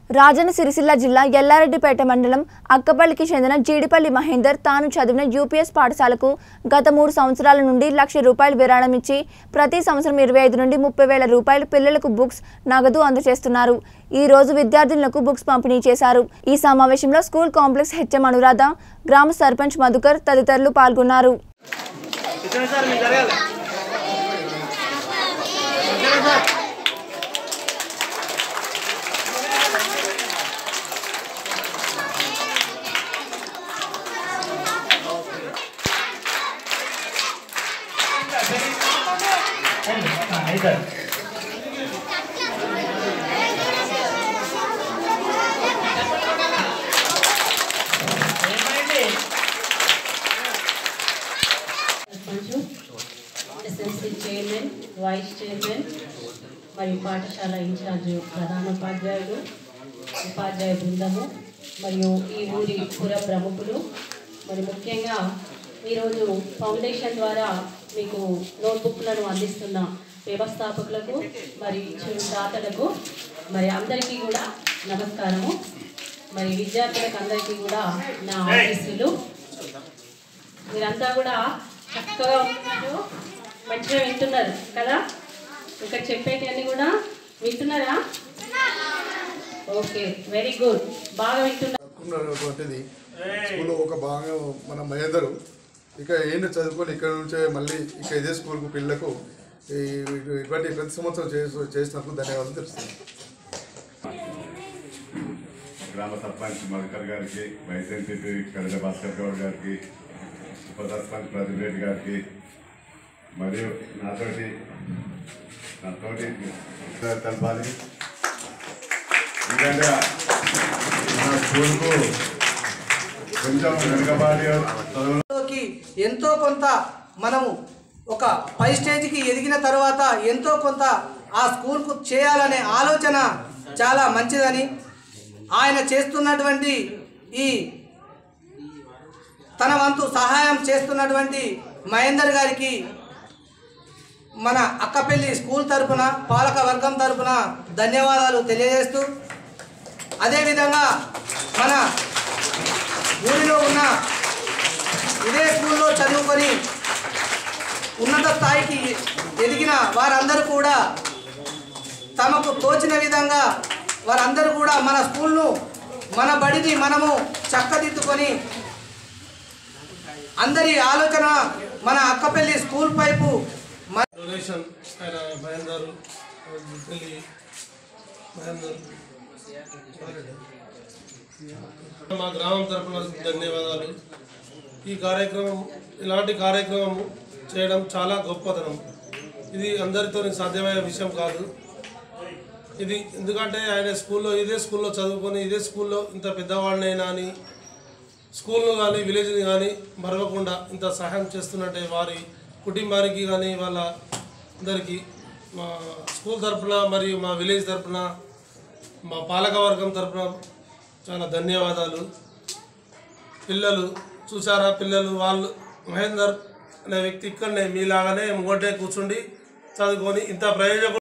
రాజన్న సిరిసిల్ల జిల్లా ఎల్లారెడ్డిపేట మండలం అక్కపల్లికి చెందిన జీడిపల్లి మహేందర్ తాను చదివిన యూపీఎస్ పాఠశాలకు గత మూడు సంవత్సరాల నుండి లక్ష రూపాయలు విరాళం ఇచ్చి ప్రతి సంవత్సరం ఇరవై ఐదు నుండి ముప్పై వేల రూపాయలు పిల్లలకు బుక్స్ నగదు అందజేస్తున్నారు ఈ రోజు విద్యార్థులకు బుక్స్ పంపిణీ చేశారు ఈ సమావేశంలో స్కూల్ కాంప్లెక్స్ హెచ్ఎం అనురాధ గ్రామ సర్పంచ్ మధుకర్ తదితరులు పాల్గొన్నారు ఇతనే సార్ మీరు జరగాలి ఇతనే sir sarpanch SMC chairman vice chairman మరియు పాఠశాల ఇన్ఛార్జ్ ప్రధాన ఉపాధ్యాయులు ఉపాధ్యాయ బృందము మరియు ఈ ఊరి పుర ప్రముఖులు మరి ముఖ్యంగా ఈరోజు ఫౌండేషన్ ద్వారా మీకు నోట్బుక్లను అందిస్తున్న వ్యవస్థాపకులకు మరి ఇచ్చిన దాతలకు మరి అందరికీ కూడా నమస్కారము మరి విద్యార్థులకు అందరికీ కూడా నా ఆశీస్సులు మీరంతా కూడా చక్కగా ఉంటున్నారు మంచిగా వింటున్నారు కదా ఇక్కడ చెప్పేటివన్నీ కూడా వింటున్నారా ఓకే వెరీ గుడ్ బాగా వింటున్నారు ఉన్నటువంటిది స్కూల్లో ఒక భాగం మన మహేందరు ఇక ఏంటి చదువుకొని ఇక్కడ నుంచే మళ్ళీ ఇక ఇదే స్కూల్కు పిల్లలకు ఈ ఇటువంటి ప్రతి సంవత్సరం చేసి చేసినందుకు ధన్యవాదాలు తెలుస్తుంది గ్రామ సర్పంచ్ మధుకర్ గారికి వైస్ ఎంపీపీ కడల భాస్కర్ గౌడ్ గారికి ఉప సర్పంచ్ ప్రదీప్ రెడ్డి గారికి మరియు నాతోటి నాతోటి తెలపాలి ఎందుకంటే మన స్కూల్కు కొంచెం వెనుకబాటి చదువు లోకి ఎంతో కొంత మనము ఒక పై స్టేజ్కి ఎదిగిన తర్వాత ఎంతో కొంత ఆ స్కూల్కు చేయాలనే ఆలోచన చాలా మంచిదని ఆయన చేస్తున్నటువంటి ఈ తన వంతు సహాయం చేస్తున్నటువంటి మహేందర్ గారికి మన అక్కపల్లి స్కూల్ తరపున పాలక వర్గం తరపున ధన్యవాదాలు తెలియజేస్తూ అదేవిధంగా మన ఊరిలో ఉన్న ఇదే స్కూల్లో చదువుకొని ఉన్నత స్థాయికి ఎదిగిన వారందరూ కూడా తమకు తోచిన విధంగా వారందరూ కూడా మన స్కూల్ను మన బడిని మనము చక్కదిద్దుకొని అందరి ఆలోచన మన అక్కపల్లి స్కూల్ పైపు మ- డొనేషన్ ఆయన మహేందర్ పెళ్ళి మహేందర్ మా గ్రామం తరపున ధన్యవాదాలు ఈ కార్యక్రమం ఇలాంటి కార్యక్రమం చేయడం చాలా గొప్పతనం ఇది అందరితో సాధ్యమయ్యే విషయం కాదు ఇది ఎందుకంటే ఆయన స్కూల్లో ఇదే స్కూల్లో చదువుకొని ఇదే స్కూల్లో ఇంత పెద్దవాడినైనా అని స్కూల్ను కానీ విలేజ్ని కానీ మరవకుండా ఇంత సహాయం చేస్తున్నట్టే వారి కుటుంబానికి కానీ వాళ్ళ అందరికీ మా స్కూల్ తరపున మరియు మా విలేజ్ తరపున మా పాలకవర్గం తరపున చాలా ధన్యవాదాలు పిల్లలు చూసారా పిల్లలు వాళ్ళు మహేందర్ అనే వ్యక్తి ఇక్కడనే మీలాగానే ముంగటే కూర్చుండి చదువుకొని ఇంత ప్రయోజనం